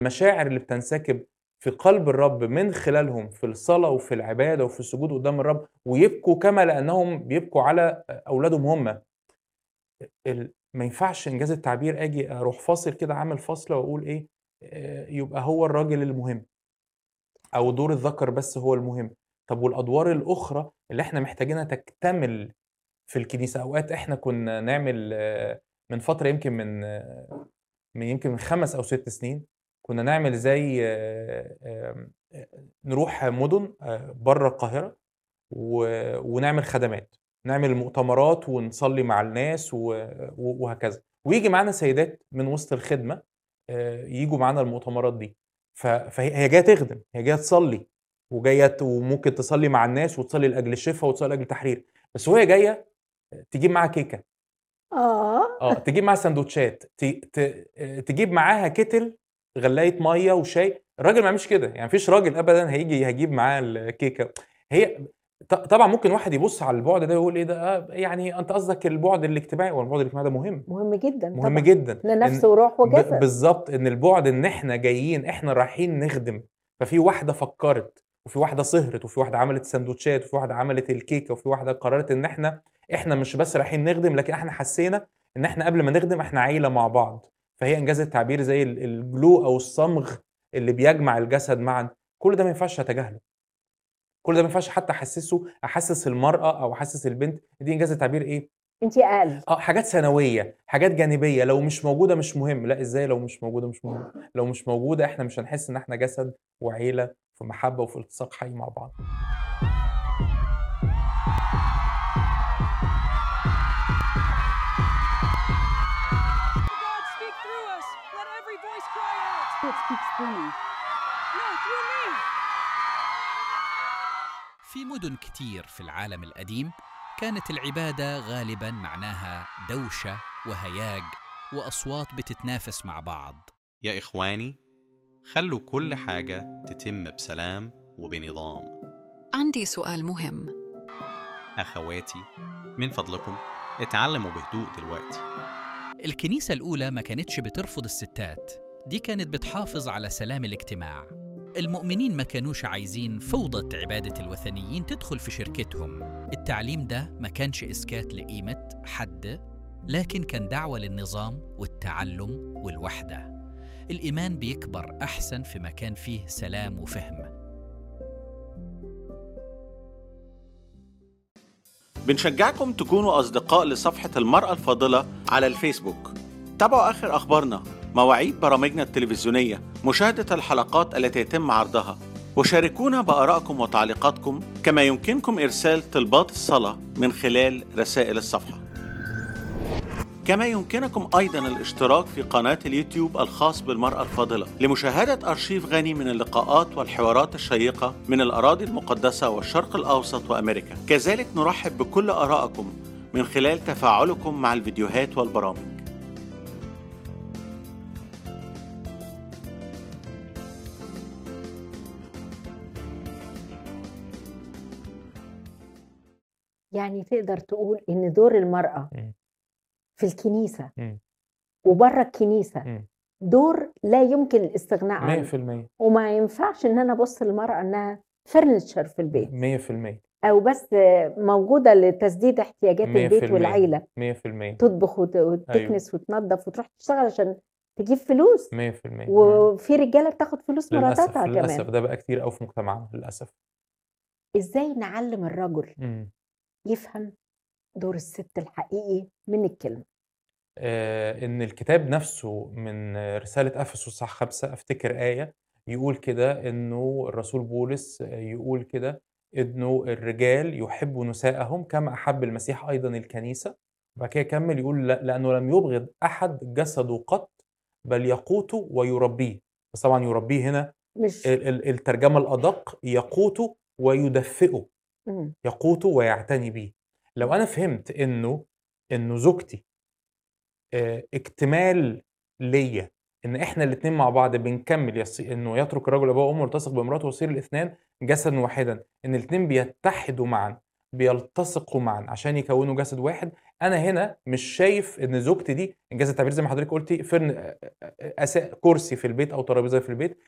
المشاعر اللي بتنسكب في قلب الرب من خلالهم في الصلاة وفي العبادة وفي السجود قدام الرب ويبكوا كما لأنهم بيبكوا على أولادهم هم ال ما ينفعش إنجاز التعبير آجي أروح فاصل كده عامل فاصلة وأقول إيه، آآ يبقى هو الراجل المهم. أو دور الذكر بس هو المهم، طب والأدوار الأخرى اللي إحنا محتاجينها تكتمل في الكنيسة، أوقات إحنا كنا نعمل من فترة يمكن من من يمكن من 5 أو 6 سنين، كنا نعمل زي آمم نروح مُدن آآ برّه القاهرة و ونعمل خدمات، نعمل مؤتمرات ونصلي مع الناس و و وهكذا، وييجي معانا سيدات من وسط الخدمة آآ ييجوا معانا المؤتمرات دي، ف فهي هي جاية تخدم، هي جاية تصلي، وجاية ت وممكن تصلي مع الناس وتصلي لأجل الشفا وتصلي لأجل التحرير، بس وهي جاية تجيب معاها كيكة. آه. آه، تجيب معاها ساندوتشات، ت ت تجيب معاها كِتِل غلاية مَيّة وشاي، الراجل ما يعملش كده، يعني ما فيش راجل أبدًا هييجي هيجيب معاه الكيكة، هي ط طبعًا ممكن واحد يبُص على البُعد ده ويقول إيه ده آه، يعني أنت قصدك البُعد الاجتماعي، هو البُعد الاجتماعي ده مهم. مهم جدًا مهم طبعًا، جدًا، لنفس إن وروح ب وجسد. بالضبط، إن البُعد إن إحنا جايين إحنا رايحين نخدم، ففي واحدة فكّرت، وفي واحدة سهرت، وفي واحدة عملت ساندوتشات، وفي واحدة عملت الكيكة، وفي واحدة قررت إن إحنا إحنا مش بس رايحين نخدم، لكن إحنا حسينا إن إحنا قبل ما نخدم إحنا عيلة مع بعض، فهي إنجاز التعبير زي ال الglue أو الصمغ اللي بيجمع الجسد معًا، كل ده ما ينفعش أتجاهله. كل ده ما ينفعش حتى أحسّسه أحسّس المرأة أو أحسّس البنت دي إنجاز التعبير إيه، أنتِ أقل. آه، حاجات ثانوية، حاجات جانبية، لو مش موجودة مش مهم، لأ إزاي لو مش موجودة مش مهم؟ لو مش موجودة إحنا مش هنحس إن إحنا جسد وعيلة في محبة وفي التصاق حي مع بعض. God, speak through us. Let every voice cry out. It speaks through me. No, through me. في مدن كتير في العالم القديم كانت العبادة غالبا معناها دوشة وهياج وأصوات بتتنافس مع بعض يا إخواني خلوا كل حاجة تتم بسلام وبنظام عندي سؤال مهم أخواتي من فضلكم اتعلموا بهدوء دلوقتي الكنيسة الأولى ما كانتش بترفض الستات دي كانت بتحافظ على سلام الاجتماع المؤمنين ما كانوش عايزين فوضى عبادة الوثنيين تدخل في شركتهم التعليم ده ما كانش إسكات لقيمة حد لكن كان دعوة للنظام والتعلم والوحدة الإيمان بيكبر أحسن في مكان فيه سلام وفهم بنشجعكم تكونوا أصدقاء لصفحة المرأة الفاضلة على الفيسبوك تابعوا آخر أخبارنا مواعيد برامجنا التلفزيونية مشاهدة الحلقات التي يتم عرضها وشاركونا بآرائكم وتعليقاتكم كما يمكنكم إرسال طلبات الصلاة من خلال رسائل الصفحة كما يمكنكم أيضا الاشتراك في قناة اليوتيوب الخاص بالمرأة الفاضلة لمشاهدة أرشيف غني من اللقاءات والحوارات الشيقة من الأراضي المقدسة والشرق الأوسط وأمريكا كذلك نرحب بكل آرائكم من خلال تفاعلكم مع الفيديوهات والبرامج يعني تقدر تقول إن دور المرأة إمم. في الكنيسة إمم. وبرّه الكنيسة إمم. دور لا يمكن الاستغناء عنه، 100% وما ينفعش إن أنا أبُص للمرأة إنها furniture في البيت 100% أو بس موجودة لتسديد احتياجات البيت 100% والعيلة، 100% تطبخ وت أيوه. وتكنس وتنضف وتروح تشتغل عشان تجيب فلوس، 100% إمم. وفي رجالة بتاخد فلوس للأسف، مراتاتها للأسف كمان. ده بقى كتير أوي في مجتمعنا للأسف. إزاي نعلّم الرجل إمم. يفهم دور الست الحقيقي من الكلمة؟ آآ إن الكتاب نفسه من رسالة أفسس إصحاح 5 أفتكر آية يقول كده إنه الرسول بولس يقول كده إنه الرجال يحبّوا نساءهم كما أحب المسيح أيضًا الكنيسة، وبعد كده يكمّل يقول ل لأنه لم يبغض أحد جسده قط بل يقوته ويربيه، بس طبعًا يربيه هنا مش ال ال الترجمة الأدق يقوته ويدفئه، إمم. يقوته ويعتني بيه. لو أنا فهمت إنه إنه زوجتي آآ اكتمال ليّا، إن إحنا الاتنين مع بعض بنكمّل يص إنه يترك الرجل أباه وأمه ويلتصق بامرأته ويصير الإثنان جسدًا واحدًا، إن الاتنين بيتحدوا معًا، بيلتصقوا معًا عشان يكوّنوا جسد واحد، انا هنا مش شايف ان زوجتي دي انجاز التعبير زي ما حضرتك قلتي فرن أسا كرسي في البيت او ترابيزه في البيت